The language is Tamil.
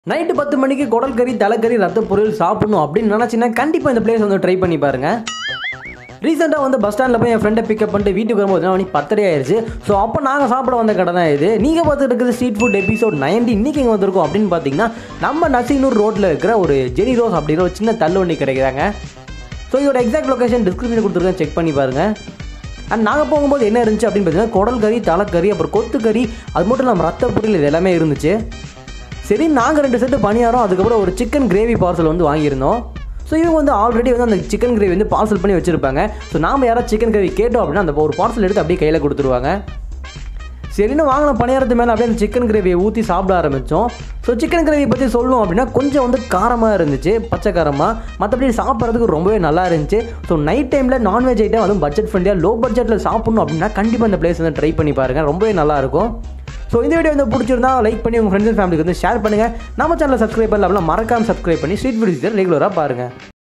நைட்டு பத்து மணிக்கு குடல் கறி தலைக்கறி ரத்த பொரியல் சாப்பிடணும் அப்படின்னு நினச்சின்னா கண்டிப்பாக இந்த பிளேஸ் வந்து ட்ரை பண்ணி பாருங்க ரீசெண்டாக வந்து பஸ் ஸ்டாண்டில் போய் என் ஃப்ரெண்டை பிக்கப் பண்ணிட்டு வீட்டுக்கு வரும்போது மணி பத்தரை ஆயிடுச்சு ஸோ அப்போ நாங்கள் சாப்பிட வந்த கடை தான் இது நீங்கள் பார்த்துட்டு இருக்கிறது ஸ்ட்ரீட் ஃபுட் எபிசோட் நைன்டி இன்றைக்கி இங்கே வந்திருக்கோம் அப்படின்னு பார்த்தீங்கன்னா நம்ம நசினூர் ரோட்டில் இருக்கிற ஒரு ஜெனி ரோஸ் அப்படிங்கிற ஒரு சின்ன தள்ளு வண்டி கிடைக்கிறாங்க ஸோ இதோட எக்ஸாக்ட் லொகேஷன் டிஸ்கிரிப்ஷன் கொடுத்துருக்கேன் செக் பண்ணி பாருங்கள் அண்ட் நாங்கள் போகும்போது என்ன இருந்துச்சு அப்படின்னு பார்த்தீங்கன்னா குடல் கறி தலைக்கறி அப்புறம் கொத்து கறி அது மட்டும் இல்லாமல் ரத்த பொரியல் இது எல்லாமே இருந்துச்சு சரி நாங்கள் ரெண்டு செட்டு பணியாரம் அதுக்கப்புறம் ஒரு சிக்கன் கிரேவி பார்சல் வந்து வாங்கியிருந்தோம் ஸோ இவங்க வந்து ஆல்ரெடி வந்து அந்த சிக்கன் கிரேவி வந்து பார்சல் பண்ணி வச்சுருப்பாங்க ஸோ நாம் யாராவது சிக்கன் கிரேவி கேட்டோம் அப்படின்னா அந்த ஒரு பார்சல் எடுத்து அப்படியே கையில் கொடுத்துருவாங்க சரின்னு வாங்கின பணியாரத்து மேலே அப்படியே அந்த சிக்கன் கிரேவியை ஊற்றி சாப்பிட ஆரம்பித்தோம் ஸோ சிக்கன் கிரேவி பற்றி சொல்லணும் அப்படின்னா கொஞ்சம் வந்து காரமாக இருந்துச்சு பச்சை காரமாக மற்றபடி சாப்பிட்றதுக்கு ரொம்பவே நல்லா இருந்துச்சு ஸோ நைட் டைமில் நான்வெஜ் ஐட்டம் அதுவும் பட்ஜெட் ஃப்ரெண்ட்லியாக லோ பட்ஜெட்டில் சாப்பிடணும் அப்படின்னா கண்டிப்பாக இந்த பிளேஸ் வந்து ட்ரை பண்ணி பாருங்கள் ரொம்பவே நல்லாயிருக்கும் ஸோ இந்த வீடியோ வந்து பிடிச்சிருந்தா லைக் பண்ணி உங்கள் ஃப்ரெண்ட்ஸ் அண்ட் ஃபேமிலிக்கு வந்து ஷேர் பண்ணுங்கள் நம்ம சேனலை சப்ஸ்கிரைப் பண்ணல அப்படின்னா மறக்காம சப்ஸ்கிரைப் பண்ணி ஸ்ட்ரீட் வீடியோஸ் ரெகுலராக பாருங்கள்